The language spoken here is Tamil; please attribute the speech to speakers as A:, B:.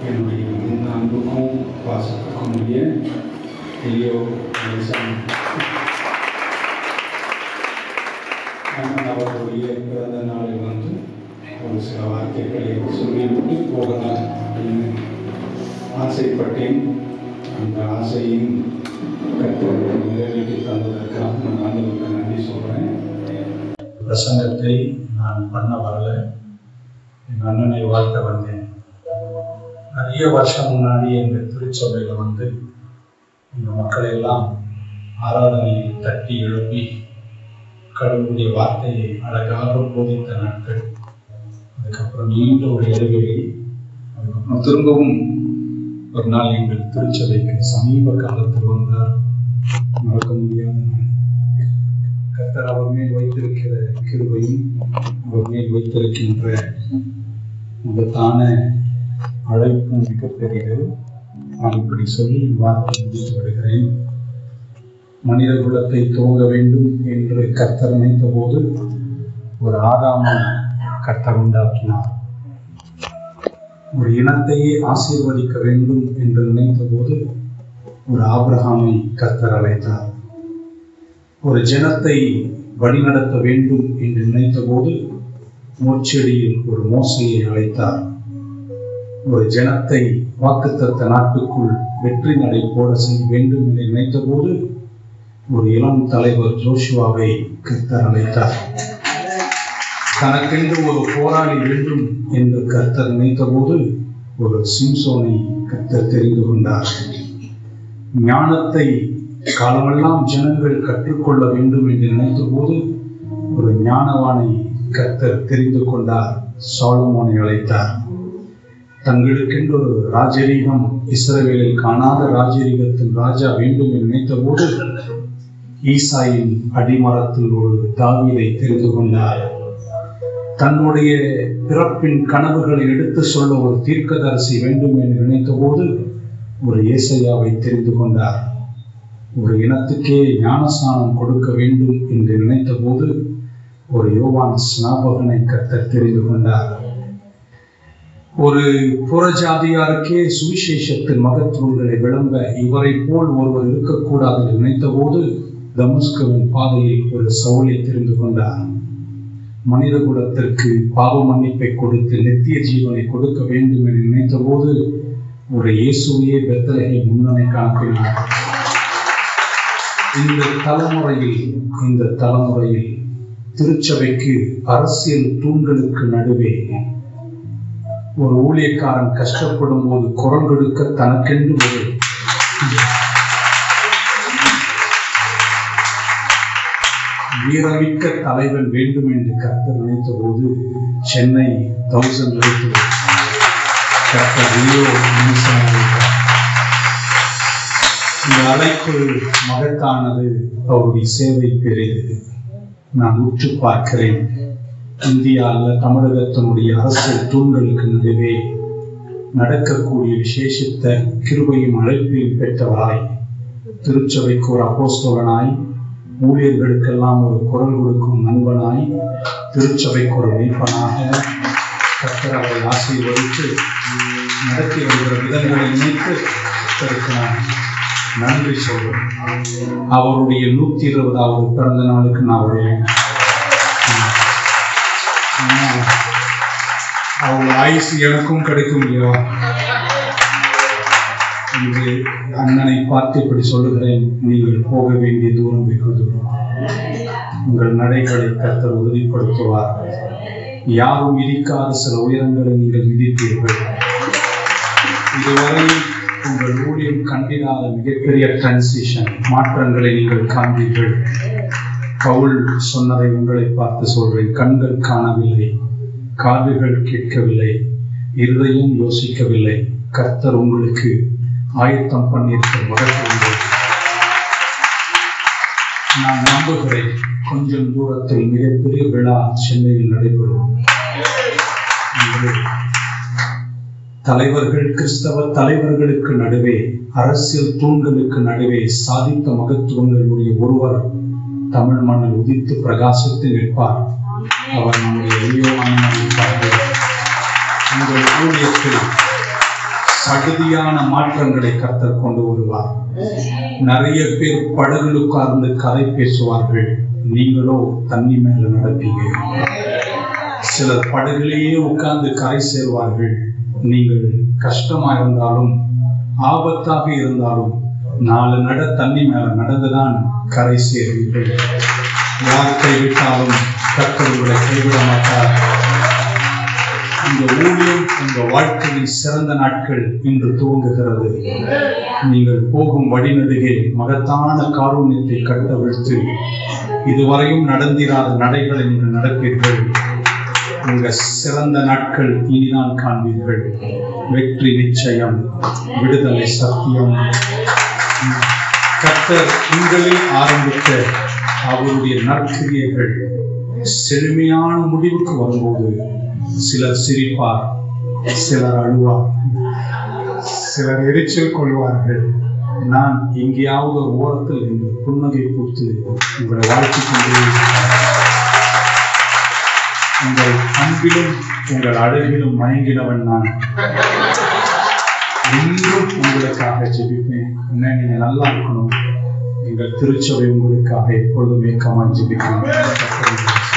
A: என்னுடைய இந்த அன்புக்கும் பாசத்துக்கும் உரிய எளியோ நேசன் அண்ணன் அவர்களுடைய பிறந்த நாளில் வந்து ஒரு சில வார்த்தைகளை சொல்லிவிட்டு போகலாம் அப்படின்னு ஆசைப்பட்டேன் அந்த ஆசையும் கற்றுக் நிறைவேற்றி தந்ததற்காக நான் ஆண்டவருக்கு நன்றி சொல்கிறேன் பிரசங்கத்தை நான் பண்ண வரல என் அண்ணனை வாழ்த்த வந்தேன் நிறைய வருஷம் முன்னாடி எங்கள் திருச்சபையில் வந்து இந்த மக்களை எல்லாம் ஆராதனையில் தட்டி எழுப்பி கடவுளுடைய வார்த்தையை அழகாக போதித்த நாட்கள் அதுக்கப்புறம் நீண்ட ஒரு இடைவெளி அதுக்கப்புறம் திரும்பவும் ஒரு நாள் எங்கள் திருச்சபைக்கு சமீப காலத்தில் வந்தார் மறக்க முடியாத நாள் கர்த்தர் அவர் மேல் வைத்திருக்கிற கிருபையும் அவர் மேல் வைத்திருக்கின்ற மகத்தான அழைப்பும் மிகப்பெரியது நான் இப்படி சொல்லி என் வார்த்தை முடித்து விடுகிறேன் மனித குலத்தை துவங்க வேண்டும் என்று கர்த்தர் நினைத்த போது ஒரு ஆதாமை கர்த்தர் உண்டாக்கினார் ஒரு இனத்தையே ஆசீர்வதிக்க வேண்டும் என்று நினைத்த போது ஒரு ஆபிரகாமை கர்த்தர் அழைத்தார் ஒரு ஜனத்தை வழிநடத்த வேண்டும் என்று நினைத்த போது மூச்செடியில் ஒரு மோசையை அழைத்தார் ஒரு ஜனத்தை வாக்குத்தத்த நாட்டுக்குள் வெற்றி நடை போட செய்ய வேண்டும் என்று நினைத்த போது ஒரு இளம் தலைவர் ஜோஷுவாவை கர்த்தர் அழைத்தார் தனக்கென்று ஒரு போராளி வேண்டும் என்று கர்த்தர் நினைத்தபோது ஒரு சிம்சோனை கர்த்தர் தெரிந்து கொண்டார் ஞானத்தை காலமெல்லாம் ஜனங்கள் கற்றுக்கொள்ள வேண்டும் என்று நினைத்தபோது ஒரு ஞானவானை கர்த்தர் தெரிந்து கொண்டார் சாலுமோனை அழைத்தார் தங்களுக்கென்று ஒரு ராஜரீகம் இஸ்ரவேலில் காணாத ராஜரீகத்தின் ராஜா வேண்டும் என்று நினைத்தபோது ஈசாயின் அடிமரத்தில் ஒரு தாவீதை தெரிந்து கொண்டார் தன்னுடைய பிறப்பின் கனவுகளை எடுத்து சொல்ல ஒரு தீர்க்கதரிசி வேண்டும் என்று நினைத்தபோது ஒரு ஏசையாவை தெரிந்து கொண்டார் ஒரு இனத்துக்கே ஞானஸ்நானம் கொடுக்க வேண்டும் என்று நினைத்தபோது ஒரு யோவான் ஸ்நாபகனை கர்த்தர் தெரிந்து கொண்டார் ஒரு புறஜாதியாருக்கே சுவிசேஷத்தின் மகத்துவங்களை விளம்ப இவரை போல் ஒருவர் இருக்கக்கூடாது என்று நினைத்தபோது தமஸ்கவின் பாதையில் ஒரு சவுளை தெரிந்து கொண்டார் மனித குலத்திற்கு பாவ மன்னிப்பை கொடுத்து நித்திய ஜீவனை கொடுக்க வேண்டும் என்று நினைத்தபோது ஒரு இயேசுவையே பெத்தலகை முன்னணி காப்பினார் இந்த தலைமுறையில் இந்த தலைமுறையில் திருச்சபைக்கு அரசியல் தூண்களுக்கு நடுவே ஒரு ஊழியக்காரன் கஷ்டப்படும் போது குரல் கொடுக்க தனக்கென்று ஒரு வீரமிக்க தலைவன் வேண்டும் என்று கர்த்தர் நினைத்த போது சென்னை தௌசண்ட் வைத்து கர்த்தர் ரியோ மனுஷன் இந்த அழைப்பு மகத்தானது அவருடைய சேவை பெரியது நான் உற்று பார்க்கிறேன் இந்தியா அல்ல தமிழகத்தினுடைய அரசியல் தூண்களுக்கு நடுவே நடக்கக்கூடிய விசேஷித்த கிருபையும் அழைப்பையும் பெற்றவராய் திருச்சபைக்கு ஒரு அப்போஸ்தலனாய் ஊழியர்களுக்கெல்லாம் ஒரு குரல் கொடுக்கும் நண்பனாய் திருச்சபைக்கு ஒரு மெய்ப்பனாக கர்த்தர் அவரை ஆசீர்வதித்து நடத்தி வருகிற விதங்களை நினைத்து கர்த்தருக்கு நான் நன்றி சொல்றேன் அவருடைய நூத்தி இருபதாவது பிறந்த நாளுக்கு நான் வருவேன் அவங்க ஆயுசு எனக்கும் கிடைக்கும் இல்லையா இன்று அண்ணனை பார்த்து இப்படி சொல்லுகிறேன் நீங்கள் போக வேண்டிய தூரம் வெகு தூரம் உங்கள் நடைகளை கர்த்தர் உறுதிப்படுத்துவார் யாரும் மிதிக்காத சில உயரங்களை நீங்கள் மிதித்தீர்கள் இதுவரை உங்கள் ஊழியம் கண்டிராத மிகப்பெரிய டிரான்சிஷன் மாற்றங்களை நீங்கள் காண்பீர்கள் பவுல் சொன்னதை உங்களை பார்த்து சொல்றேன் கண்கள் காணவில்லை காதுகள் கேட்கவில்லை இருதயம் யோசிக்கவில்லை கர்த்தர் உங்களுக்கு ஆயத்தம் பண்ணியிருக்கிற மகத்துவங்கள் நான் நம்புகிறேன் கொஞ்சம் தூரத்தில் மிகப்பெரிய விழா சென்னையில் நடைபெறும் இன்று தலைவர்கள் கிறிஸ்தவ தலைவர்களுக்கு நடுவே அரசியல் தூண்களுக்கு நடுவே சாதித்த மகத்துவங்களுடைய ஒருவர் தமிழ் மண்ணில் உதித்து பிரகாசித்து நிற்பார் அவர் நம்முடைய எளியோமான உங்கள் ஊழியத்தில் சடுதியான மாற்றங்களை கர்த்தர் கொண்டு வருவார் நிறைய பேர் படகுல உட்கார்ந்து கதை பேசுவார்கள் நீங்களோ தண்ணி மேல நடப்பீங்க சிலர் படகுலேயே உட்கார்ந்து கரை சேர்வார்கள் நீங்கள் கஷ்டமா இருந்தாலும் ஆபத்தாக இருந்தாலும் நாலு நட தண்ணி மேல நடந்துதான் கரை சேர்வீர்கள் யார் கைவிட்டாலும் கர்த்தர் உங்களை கைவிட மாட்டார் இந்த ஊழியம் உங்க வாழ்க்கையின் சிறந்த நாட்கள் இன்று துவங்குகிறது நீங்கள் போகும் வழிநடுகே மகத்தான காரூண்யத்தை கட்டவிழ்த்து இதுவரையும் நடந்திராத நடைகளை நீங்கள் நடப்பீர்கள் உங்க சிறந்த நாட்கள் இனிதான் காண்பீர்கள் வெற்றி நிச்சயம் விடுதலை சத்தியம் கர்த்தர் உங்களில் ஆரம்பித்த அவருடைய நற்கிரியைகள் செழுமையான முடிவுக்கு வரும்போது சிலர் சிரிப்பார் சிலர் அழுவார் சிலர் எரிச்சல் கொள்வார்கள் நான் எங்கேயாவது ஒரு ஓரத்தில் இன்று புன்னகை பூத்து உங்களை வாழ்த்திக் கொண்டே உங்கள் அன்பிலும் உங்கள் அழகிலும் மயங்கினவன் நான் இன்றும் உங்களுக்காக ஜெபிப்பேன் என்ன நீங்க நல்லா இருக்கணும் எங்கள் திருச்சபை உங்களுக்காக எப்பொழுதும் ஏக்கமாய் ஜெபிக்கணும்